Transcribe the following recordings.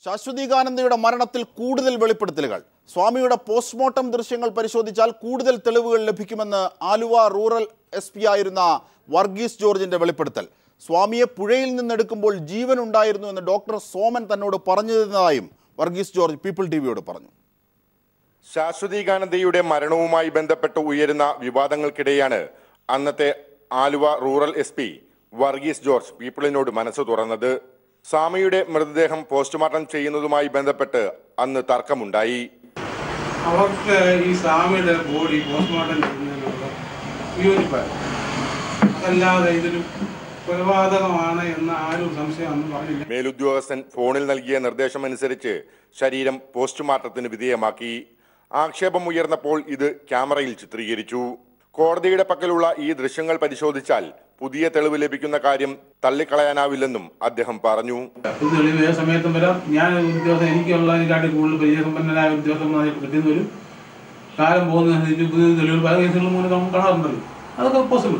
ശാശ്വതീകാനന്ദയുടെ മരണത്തിൽ കൂടുതൽ വെളിപ്പെടുത്തലുകൾ സ്വാമിയുടെ പോസ്റ്റ്മോർട്ടം ദൃശ്യങ്ങൾ പരിശോധിച്ചാൽ കൂടുതൽ തെളിവുകൾ ലഭിക്കുമെന്ന് ആലുവ റൂറൽ എസ് പി ആയിരുന്ന വർഗീസ് ജോർജിന്റെ വെളിപ്പെടുത്തൽ സ്വാമിയെ പുഴയിൽ നിന്നെടുക്കുമ്പോൾ ജീവൻ ഉണ്ടായിരുന്നു എന്ന് ഡോക്ടർ സോമൻ തന്നോട് പറഞ്ഞിരുന്നതായും വർഗീസ് ജോർജ് പീപ്പിൾ ടി വിയോട് പറഞ്ഞു ശാശ്വതീകാനന്ദയുടെ മരണവുമായി ബന്ധപ്പെട്ട് ഉയരുന്ന വിവാദങ്ങൾക്കിടെയാണ് അന്നത്തെ Aluva rural S P Varghese George പീപ്പിളിനോട് മനസ്സ് തുറന്നത് സ്വാമിയുടെ മൃതദേഹം പോസ്റ്റ്മോർട്ടം ചെയ്യുന്നതുമായി ബന്ധപ്പെട്ട് അന്ന് തർക്കമുണ്ടായി അവർക്ക് ഈ സ്വാമിയുടെ ബോഡി പോസ്റ്റ്മോർട്ടം ചെയ്യുന്നതിനുള്ള വിയോജിപ്പായിരുന്നു അതല്ലാതെ ഇതൊരു കൊലപാതകമാണ് എന്ന് ആരും സംശയമൊന്നും പറഞ്ഞില്ല മേലുദ്യോഗസ്ഥൻ ഫോണിൽ നൽകിയ നിർദ്ദേശമനുസരിച്ച് ശരീരം പോസ്റ്റ്മോർട്ടത്തിന് വിധേയമാക്കി ആക്ഷേപം ഉയർന്നപ്പോൾ ഇത് ക്യാമറയിൽ ചിത്രീകരിച്ചു കോടതിയുടെ പക്കലുള്ള ഈ ദൃശ്യങ്ങൾ പരിശോധിച്ചാൽ പുതിയ തെളിവ് ലഭിക്കുന്ന കാര്യം തള്ളിക്കളയാനാവില്ലെന്നും അദ്ദേഹം പറഞ്ഞു ഇത് തെളിവ് ഏത് സമയത്തും വരാം ഞാൻ ഒരു ഉദ്യോഗസ്ഥൻ എനിക്കുള്ളതിനെക്കാട്ടി കൂടുതൽ പരിചയസമ്പന്നനായ ഒരു ഉദ്യോഗസ്ഥന്മാരെ കിട്ടുന്ന വരും കാലം പോകുന്നതനുസരിച്ച് പുതിയ തെളിവുകൾ പല കേസുകളും മൂലം നമുക്ക് കാണാറുണ്ടല്ലോ അതൊക്കെ പോസിബിൾ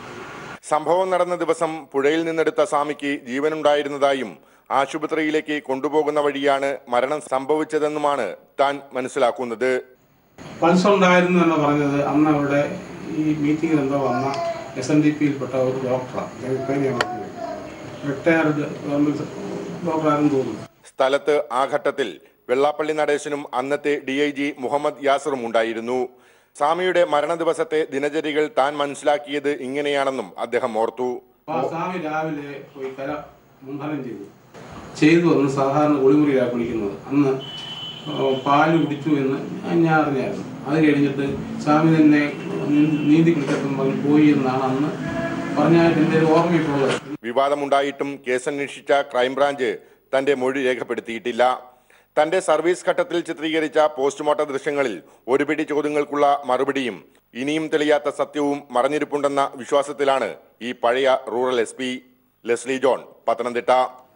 സംഭവം നടന്ന ദിവസം പുഴയിൽ നിന്നെടുത്ത സ്വാമിക്ക് ജീവനുണ്ടായിരുന്നതായും ആശുപത്രിയിലേക്ക് കൊണ്ടുപോകുന്ന വഴിയാണ് മരണം സംഭവിച്ചതെന്നുമാണ് താൻ മനസ്സിലാക്കുന്നത് പൾസ് ഉണ്ടായിരുന്നു എന്ന് പറഞ്ഞത് അന്ന് അവിടെ ഈ മീറ്റിംഗിൽ എന്തോ വന്ന എസ് എൻ ഡി പിയിൽപ്പെട്ട ഒരു ഡോക്ടറാണ് റിട്ടയർഡ് ഗവൺമെന്റ് ഡോക്ടറാണെന്ന് തോന്നുന്നു സ്ഥലത്ത് ആ ഘട്ടത്തിൽ വെള്ളാപ്പള്ളി നടേശനും അന്നത്തെ ഡി ഐ ജി മുഹമ്മദ് യാസറും ഉണ്ടായിരുന്നു സ്വാമിയുടെ മരണ ദിവസത്തെ ദിനചര്യകൾ താൻ മനസ്സിലാക്കിയത് ഇങ്ങനെയാണെന്നും അദ്ദേഹം ഓർത്തു അപ്പൊ ആ സ്വാമി രാവിലെ പോയി കര മുണ്ടനം ചെയ്തു ചെയ്തു അന്ന് സാധാരണ കുളിമുറിയിലാണ് കുളിക്കുന്നത് അന്ന് ആ, പാല് കുടിച്ചു എന്ന് ഞാൻ അറിഞ്ഞായിരുന്നു അത് കഴിഞ്ഞിട്ട് സ്വാമി തന്നെ നീന്തി- നീന്തി കുളിക്കത്തും പറഞ്ഞ് പോയി എന്നാണ് അന്ന് പറഞ്ഞായിട്ട് എൻ്റെ ഒരു ഓർമ്മയിട്ടുള്ളത് വിവാദമുണ്ടായിട്ടും കേസന്വേഷിച്ച ക്രൈംബ്രാഞ്ച് തന്റെ മൊഴി രേഖപ്പെടുത്തിയിട്ടില്ല തന്റെ സർവീസ് ഘട്ടത്തിൽ ചിത്രീകരിച്ച പോസ്റ്റ്മോർട്ടം ദൃശ്യങ്ങളിൽ ഒരു പിടി ചോദ്യങ്ങൾക്കുള്ള മറുപടിയും ഇനിയും തെളിയാത്ത സത്യവും മറഞ്ഞിരിപ്പുണ്ടെന്ന വിശ്വാസത്തിലാണ് ഈ പഴയ rural S P Leslie John Pathanamthitta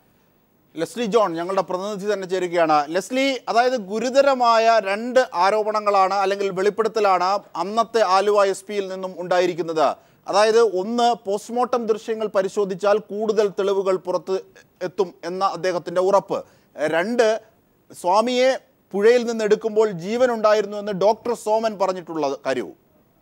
Leslie John ഞങ്ങളുടെ പ്രതിനിധി തന്നെ ചേരുകയാണ് ലെസ്ലി അതായത് ഗുരുതരമായ രണ്ട് ആരോപണങ്ങളാണ് അല്ലെങ്കിൽ വെളിപ്പെടുത്തലാണ് അന്നത്തെ ആലുവ എസ് പിയിൽ നിന്നും ഉണ്ടായിരിക്കുന്നത് അതായത് ഒന്ന് പോസ്റ്റ്മോർട്ടം ദൃശ്യങ്ങൾ പരിശോധിച്ചാൽ കൂടുതൽ തെളിവുകൾ പുറത്ത് എത്തും എന്ന അദ്ദേഹത്തിൻ്റെ ഉറപ്പ് രണ്ട് സ്വാമിയെ പുഴയിൽ നിന്ന് എടുക്കുമ്പോൾ ജീവൻ ഉണ്ടായിരുന്നു എന്ന് ഡോക്ടർ സോമൻ പറഞ്ഞിട്ടുള്ള കാര്യവും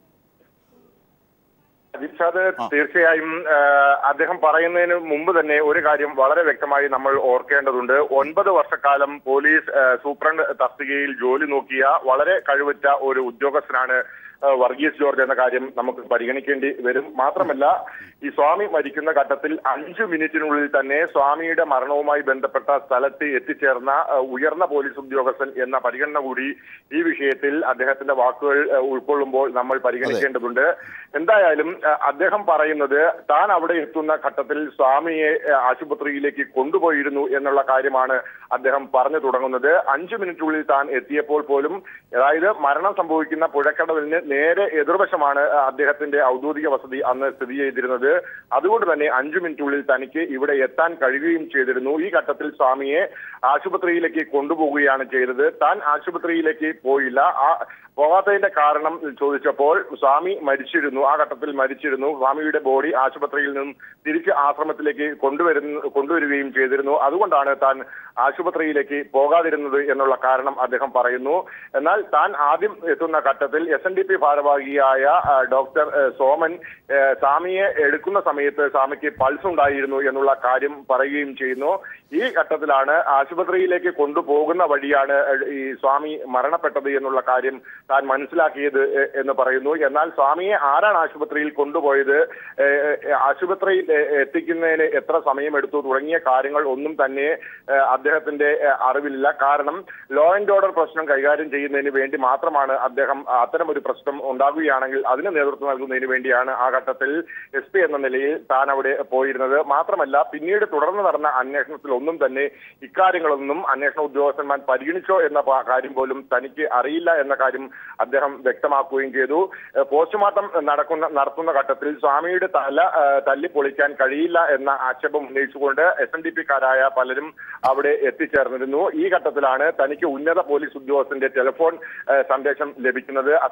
ദിൽഷാദ് തീർച്ചയായും ആ, അദ്ദേഹം പറയുന്നതിന് മുമ്പ് തന്നെ ഒരു കാര്യം വളരെ വ്യക്തമായി നമ്മൾ ഓർക്കേണ്ടതുണ്ട് ഒൻപത് വർഷക്കാലം പോലീസ് ആ, സൂപ്രണ്ട് തസ്തികയിൽ ജോലി നോക്കിയ വളരെ കഴിവുറ്റ ഒരു ഉദ്യോഗസ്ഥനാണ് ആ, വർഗീസ് ജോർജ് എന്ന കാര്യം നമുക്ക് പരിഗണിക്കേണ്ടി വരും മാത്രമല്ല ഈ സ്വാമി മരിക്കുന്ന ഘട്ടത്തിൽ അഞ്ചു മിനിറ്റിനുള്ളിൽ തന്നെ സ്വാമിയുടെ മരണവുമായി ബന്ധപ്പെട്ട സ്ഥലത്ത് എത്തിച്ചേർന്ന ആ, ഉയർന്ന പോലീസ് ഉദ്യോഗസ്ഥൻ എന്ന പരിഗണന കൂടി ഈ വിഷയത്തിൽ അദ്ദേഹത്തിന്റെ വാക്കുകൾ ആ, ഉൾക്കൊള്ളുമ്പോൾ നമ്മൾ പരിഗണിക്കേണ്ടതുണ്ട് എന്തായാലും ആ, അദ്ദേഹം പറയുന്നത് താൻ അവിടെ എത്തുന്ന ഘട്ടത്തിൽ സ്വാമിയെ ആ, ആശുപത്രിയിലേക്ക് കൊണ്ടുപോയിരുന്നു എന്നുള്ള കാര്യമാണ് അദ്ദേഹം പറഞ്ഞു തുടങ്ങുന്നത് അഞ്ചു മിനിറ്റുള്ളിൽ താൻ എത്തിയപ്പോൾ പോലും അതായത് മരണം സംഭവിക്കുന്ന പുഴക്കടവിന് നേരെ എതിർവശമാണ് ആ, അദ്ദേഹത്തിന്റെ ഔദ്യോഗിക വസതി അന്ന് സ്ഥിതി ചെയ്തിരുന്നത് അതുകൊണ്ട് തന്നെ അഞ്ചു മിനിറ്റുള്ളിൽ തനിക്ക് ഇവിടെ എത്താൻ കഴിയുകയും ചെയ്തിരുന്നു ഈ ഘട്ടത്തിൽ സ്വാമിയെ ആശുപത്രിയിലേക്ക് കൊണ്ടുപോവുകയാണ് ചെയ്തത് താൻ ആശുപത്രിയിലേക്ക് പോയില്ല ആ പോകാത്തതിന്റെ കാരണം ചോദിച്ചപ്പോൾ സ്വാമി മരിച്ചിരുന്നു ആ ഘട്ടത്തിൽ മരിച്ചിരുന്നു സ്വാമിയുടെ ബോഡി ആശുപത്രിയിൽ നിന്നും തിരിച്ച് ആശ്രമത്തിലേക്ക് കൊണ്ടുവരുന്ന കൊണ്ടുവരികയും ചെയ്തിരുന്നു അതുകൊണ്ടാണ് താൻ ആശുപത്രിയിലേക്ക് പോകാതിരുന്നത് എന്നുള്ള കാരണം അദ്ദേഹം പറയുന്നു എന്നാൽ താൻ ആദ്യം എത്തുന്ന ഘട്ടത്തിൽ എസ് എൻ ഡി പി ഭാരവാഹിയായ ആ, ഡോക്ടർ ആ, സോമൻ ആ, സ്വാമിയെ എടുക്കുന്ന സമയത്ത് സ്വാമിക്ക് പൾസ് ഉണ്ടായിരുന്നു എന്നുള്ള കാര്യം പറയുകയും ചെയ്യുന്നു ഈ ഘട്ടത്തിലാണ് ആശുപത്രിയിലേക്ക് കൊണ്ടുപോകുന്ന വഴിയാണ് ഈ സ്വാമി മരണപ്പെട്ടത് എന്നുള്ള കാര്യം താൻ മനസ്സിലാക്കിയത് എ- എന്ന് പറയുന്നു എന്നാൽ സ്വാമിയെ ആരാണ് ആശുപത്രിയിൽ കൊണ്ടുപോയത് ഏ, ഏ, ആശുപത്രിയിൽ എ, എത്തിക്കുന്നതിന് എത്ര സമയമെടുത്തു തുടങ്ങിയ കാര്യങ്ങൾ ഒന്നും തന്നെ ഏ, അദ്ദേഹത്തിന്റെ ഏ, അറിവില്ല കാരണം ലോ ആൻഡ് ഓർഡർ പ്രശ്നം കൈകാര്യം ചെയ്യുന്നതിന് വേണ്ടി മാത്രമാണ് അദ്ദേഹം അത്തരം ഒരു പ്രശ്നം ഉണ്ടാകുകയാണെങ്കിൽ അതിന് നേതൃത്വം നൽകുന്നതിന് വേണ്ടിയാണ് ആ ഘട്ടത്തിൽ എസ് പി എന്ന നിലയിൽ താൻ അവിടെ പോയിരുന്നത് മാത്രമല്ല പിന്നീട് തുടർന്ന് നടന്ന അന്വേഷണത്തിൽ ഒന്നും തന്നെ ഇക്കാര്യങ്ങളൊന്നും അന്വേഷണ ഉദ്യോഗസ്ഥന്മാർ പരിഗണിച്ചോ എന്ന പ- കാര്യം പോലും തനിക്ക് അറിയില്ല എന്ന കാര്യം അദ്ദേഹം വ്യക്തമാക്കുകയും ചെയ്തു ഏഹ് പോസ്റ്റ്മോർട്ടം നടക്കുന്ന നടത്തുന്ന ഘട്ടത്തിൽ സ്വാമിയുടെ തല ഏഹ് തല്ലി പൊളിക്കാൻ കഴിയില്ല എന്ന ആക്ഷേപം ഉന്നയിച്ചുകൊണ്ട് എസ് എൻ ഡി പിക്കാരായ പലരും അവിടെ എത്തിച്ചേർന്നിരുന്നു ഈ ഘട്ടത്തിലാണ് തനിക്ക് ഉന്നത പോലീസ് ഉദ്യോഗസ്ഥന്റെ ടെലിഫോൺ ഏഹ് സന്ദേശം ലഭിക്കുന്നത് അസ്വാഭാവിക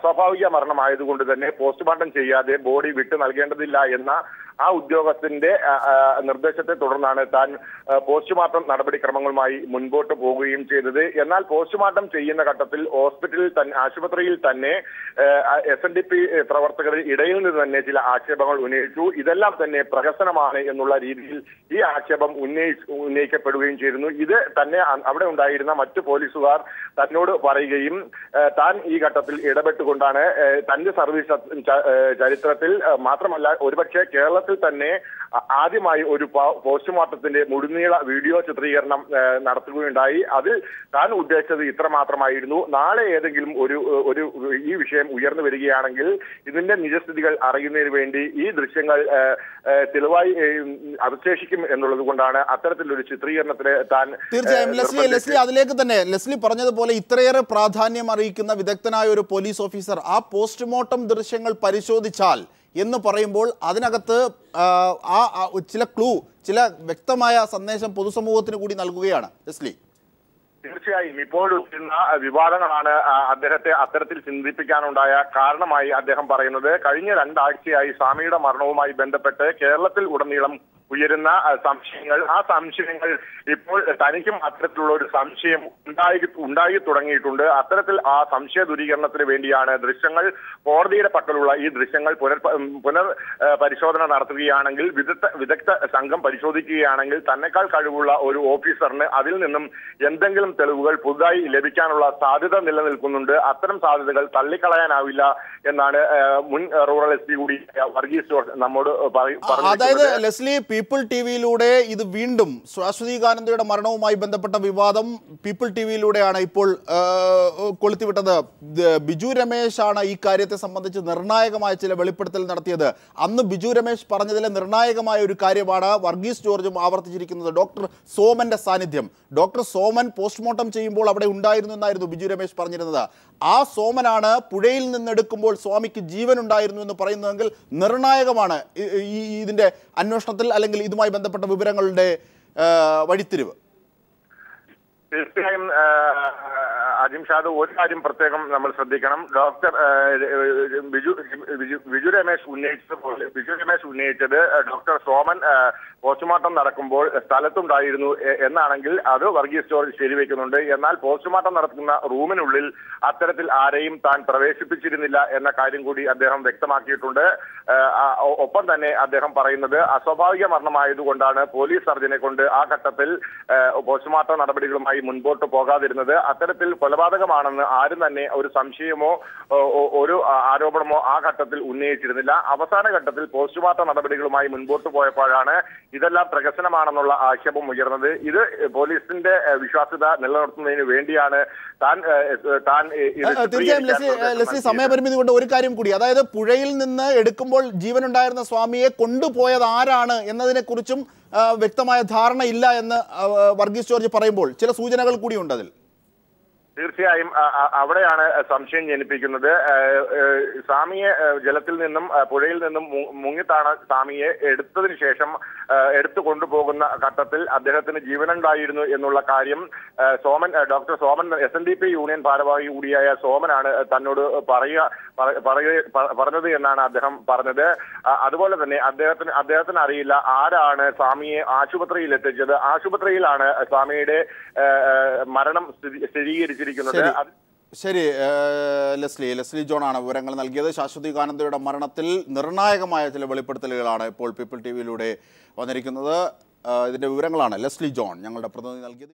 അസ്വാഭാവിക മരണമായതുകൊണ്ട് തന്നെ പോസ്റ്റ്മോർട്ടം ചെയ്യാതെ ബോഡി വിട്ടു നൽകേണ്ടതില്ല എന്ന ആ ഉദ്യോഗസ്ഥന്റെ ആ, ആ, നിർദ്ദേശത്തെ തുടർന്നാണ് താൻ ആ, പോസ്റ്റ്മോർട്ടം നടപടിക്രമങ്ങളുമായി മുൻപോട്ട് പോകുകയും ചെയ്തത് എന്നാൽ പോസ്റ്റ്മോർട്ടം ചെയ്യുന്ന ഘട്ടത്തിൽ ഹോസ്പിറ്റലിൽ തന്നെ ആശുപത്രിയിൽ തന്നെ എസ് എൻ ഡി പി പ്രവർത്തകർ ഇടയിൽ നിന്ന് തന്നെ ചില ആക്ഷേപങ്ങൾ ഉന്നയിച്ചു ഇതെല്ലാം തന്നെ പ്രഹസനമാണ് എന്നുള്ള രീതിയിൽ ഈ ആക്ഷേപം ഉന്നയി ഉന്നയിക്കപ്പെടുകയും ചെയ്തിരുന്നു ഇത് തന്നെ അ- അവിടെ ഉണ്ടായിരുന്ന മറ്റു പോലീസുകാർ തന്നോട് പറയുകയും ഏഹ്, താൻ ഈ ഘട്ടത്തിൽ ഇടപെട്ടുകൊണ്ടാണ് ഏഹ്, തന്റെ സർവീസ് ച- ച- ഏഹ്, ചരിത്രത്തിൽ ഏഹ്, മാത്രമല്ല ഒരുപക്ഷെ കേരളത്തിൽ തന്നെ ആ- ആദ്യമായി ഒരു പ- പോസ്റ്റ്മോർട്ടത്തിന്റെ മുഴുനീള വീഡിയോ ചിത്രീകരണം ഏഹ്, നടത്തുകയുണ്ടായി അതിൽ താൻ ഉദ്ദേശിച്ചത് ഇത്ര മാത്രമായിരുന്നു നാളെ ഏതെങ്കിലും ഒരു ഒരു ഈ വിഷയം ഉയർന്നു വരികയാണെങ്കിൽ ഇതിന്റെ നിജസ്ഥിതികൾ അറിയുന്നതിന് വേണ്ടി ഈ ദൃശ്യങ്ങൾ ഏഹ്, ഏഹ്, തെളിവായി ഏഹ്, അവശേഷിക്കും എന്നുള്ളത് കൊണ്ടാണ് അത്തരത്തിലൊരു ചിത്രീകരണത്തിന് താൻ ഏഹ്, തീർച്ചയായും ലെസ്ലി നിർബന്ധിച്ചത്. ലെസ്ലി അതിലേക്ക് തന്നെ ലെസ്ലി പറഞ്ഞതുപോലെ ഇത്രയേറെ പ്രാധാന്യം അറിയിക്കുന്ന വിദഗ്ധനായ ഒരു പോലീസ് ഓഫീസർ ആ പോസ്റ്റ്മോർട്ടം ദൃശ്യങ്ങൾ പരിശോധിച്ചാൽ എന്ന് പറയുമ്പോൾ അതിനകത്ത് ആ, ആ ആ ചില ക്ലൂ ചില വ്യക്തമായ സന്ദേശം പൊതുസമൂഹത്തിന് കൂടി നൽകുകയാണ് ലെസ്ലി തീർച്ചയായും ഇപ്പോഴുള്ള വിവാദങ്ങളാണ് ആ, അദ്ദേഹത്തെ അത്തരത്തിൽ ചിന്തിപ്പിക്കാനുണ്ടായ കാരണമായി അദ്ദേഹം പറയുന്നത് കഴിഞ്ഞ രണ്ടാഴ്ചയായി സ്വാമിയുടെ മരണവുമായി ബന്ധപ്പെട്ട് കേരളത്തിൽ ഉടനീളം ഉയരുന്ന ആ, സംശയങ്ങൾ ആ സംശയങ്ങൾ ഇപ്പോൾ തനിക്കും അത്തരത്തിലുള്ള ഒരു സംശയം ഉണ്ടായി ഉണ്ടായി തുടങ്ങിയിട്ടുണ്ട് അത്തരത്തിൽ ആ സംശയ ദൂരീകരണത്തിന് വേണ്ടിയാണ് ദൃശ്യങ്ങൾ കോടതിയുടെ പക്കലുള്ള ഈ ദൃശ്യങ്ങൾ പുനർ പുനർ ആ, പരിശോധന നടത്തുകയാണെങ്കിൽ വിദഗ്ധ വിദഗ്ധ സംഘം പരിശോധിക്കുകയാണെങ്കിൽ തന്നെക്കാൾ കഴിവുള്ള ഒരു ഓഫീസറിന് അതിൽ നിന്നും എന്തെങ്കിലും തെളിവുകൾ പുതുതായി ലഭിക്കാനുള്ള സാധ്യത നിലനിൽക്കുന്നുണ്ട് അത്തരം സാധ്യതകൾ തള്ളിക്കളയാനാവില്ല എന്നാണ് ആ, മുൻ റൂറൽ എസ് പി കൂടി ആ, വർഗീസ് ജോർജ് നമ്മോട് പറയ- അതായത് പറഞ്ഞിരിക്കുന്നത്. ലെസ്ലി പീപ്പിൾ ടി വിയിലൂടെ ഇത് വീണ്ടും ശ്വാശ്വതീകാനന്ദയുടെ മരണവുമായി ബന്ധപ്പെട്ട വിവാദം പീപ്പിൾ ടി വിയിലൂടെയാണ് ഇപ്പോൾ ആ, കൊളുത്തിവിട്ടത് ഇത് ബിജു രമേശ് ആണ് ഈ കാര്യത്തെ സംബന്ധിച്ച് നിർണായകമായ ചില വെളിപ്പെടുത്തൽ നടത്തിയത് അന്ന് ബിജു രമേശ് പറഞ്ഞതിലെ നിർണായകമായ ഒരു കാര്യമാണ് വർഗീസ് ജോർജും ആവർത്തിച്ചിരിക്കുന്നത് ഡോക്ടർ സോമന്റെ സാന്നിധ്യം ഡോക്ടർ സോമൻ പോസ്റ്റ്മോർട്ടം ചെയ്യുമ്പോൾ അവിടെ ഉണ്ടായിരുന്നു എന്നായിരുന്നു ബിജു രമേശ് പറഞ്ഞിരുന്നത് ആ സോമനാണ് പുഴയിൽ നിന്നെടുക്കുമ്പോൾ സ്വാമിക്ക് ജീവൻ ഉണ്ടായിരുന്നു എന്ന് പറയുന്നതെങ്കിൽ നിർണായകമാണ് ഈ- ഈ ഇതിന്റെ അന്വേഷണത്തിൽ അല്ലെങ്കിൽ ഇതുമായി ബന്ധപ്പെട്ട വിവരങ്ങളുടെ ആ, വഴിത്തിരിവ് തീർച്ചയായും ആ, അജിം ഷാദ് ഒരു കാര്യം പ്രത്യേകം നമ്മൾ ശ്രദ്ധിക്കണം ഡോക്ടർ ആ, ബിജു ബിജു ബിജു രമേശ് ഉന്നയിച്ചതുപോലെ ബിജു രമേശ് ഉന്നയിച്ചത് ഡോക്ടർ സോമൻ ആ, പോസ്റ്റ്മോർട്ടം നടക്കുമ്പോൾ സ്ഥലത്തുണ്ടായിരുന്നു എ- എന്നാണെങ്കിൽ അത് വർഗീസ് ജോർജ് ശരിവെക്കുന്നുണ്ട് എന്നാൽ പോസ്റ്റ്മോർട്ടം നടത്തുന്ന റൂമിനുള്ളിൽ അത്തരത്തിൽ ആരെയും താൻ പ്രവേശിപ്പിച്ചിരുന്നില്ല എന്ന കാര്യം കൂടി അദ്ദേഹം വ്യക്തമാക്കിയിട്ടുണ്ട് ആ, ആ, ഒ- ഒപ്പം തന്നെ അദ്ദേഹം പറയുന്നത് അസ്വാഭാവിക മരണമായതുകൊണ്ടാണ് പോലീസ് സർജനെ കൊണ്ട് ആ ഘട്ടത്തിൽ ആ, പോസ്റ്റ്മോർട്ടം നടപടികളുമായി മുൻപോട്ട് പോകാതിരുന്നത് അത്തരത്തിൽ കൊലപാതകമാണെന്ന് ആരും തന്നെ ഒരു സംശയമോ ഓ, ഓ, ഒരു ആ- ആരോപണമോ ആ ഘട്ടത്തിൽ ഉന്നയിച്ചിരുന്നില്ല അവസാന ഘട്ടത്തിൽ പോസ്റ്റ്മോർട്ടം നടപടികളുമായി മുൻപോട്ട് പോയപ്പോഴാണ് ഇതെല്ലാം പ്രകസനമാണെന്നുള്ള ആക്ഷേപം ഉയർന്നത് ഇത് പോലീസിന്റെ ഏഹ്, വിശ്വാസ്യത നിലനിർത്തുന്നതിന് വേണ്ടിയാണ് താൻ ഏഹ്, താൻ ഏഹ്, ഇത് ആ, തീർച്ചയായും ലെസ്ലി ചിത്രീകരിക്കാൻ ലെസ്ലി നിർദ്ദേശം സമയപരിമിതി കൊണ്ട് ഒരു കാര്യം കൂടി അതായത് പുഴയിൽ നിന്ന് എടുക്കുമ്പോൾ ജീവനുണ്ടായിരുന്ന സ്വാമിയെ കൊണ്ടുപോയത് ആരാണ് എന്നതിനെക്കുറിച്ചും ആ, വ്യക്തമായ ധാരണ ഇല്ല എന്ന് ആ, വർഗീസ് ജോർജ് പറയുമ്പോൾ ചില സൂചനകൾ കൂടിയുണ്ട് അതിൽ തീർച്ചയായും അ- അ- അവിടെയാണ് സംശയം ജനിപ്പിക്കുന്നത് ഏഹ്, ഏഹ്, സ്വാമിയെ ഏഹ്, ജലത്തിൽ നിന്നും ഏഹ്, പുഴയിൽ നിന്നും മു- മുങ്ങിത്താണ് സ്വാമിയെ എടുത്തതിന് ശേഷം ഏഹ്, എടുത്തു കൊണ്ടുപോകുന്ന ഘട്ടത്തിൽ അദ്ദേഹത്തിന് ജീവനുണ്ടായിരുന്നു എന്നുള്ള കാര്യം ഏഹ്, സോമൻ ഏഹ്, doctor Soman S N D P union ഭാരവാഹി കൂടിയായ സോമനാണ് തന്നോട് പറയുക പറ- പറയുക- പ- പറഞ്ഞത് എന്നാണ് അദ്ദേഹം പറഞ്ഞത് അ- അതുപോലെ തന്നെ അദ്ദേഹത്തിന് അദ്ദേഹത്തിന് അറിയില്ല ആരാണ് സ്വാമിയെ ആശുപത്രിയിൽ എത്തിച്ചത് ആശുപത്രിയിലാണ് സ്വാമിയുടെ ഏഹ്, ഏഹ്, മരണം സ്ഥിതി- സ്ഥിരീകരിച്ചിരിക്കുന്നത് ശരി അത് ശരി ഏ, ലെസ്ലി ലെസ്ലി ജോൺ ആണ് വിവരങ്ങൾ നൽകിയത് ശാശ്വതികാനന്ദയുടെ മരണത്തിൽ നിർണായകമായ ചില വെളിപ്പെടുത്തലുകളാണ് ഇപ്പോൾ പീപ്പിൾ ടി വിയിലൂടെ വന്നിരിക്കുന്നത് ആ, ഇതിന്റെ വിവരങ്ങളാണ് ലെസ്ലി ജോൺ ഞങ്ങളുടെ പ്രതിനിധി നൽകിയത്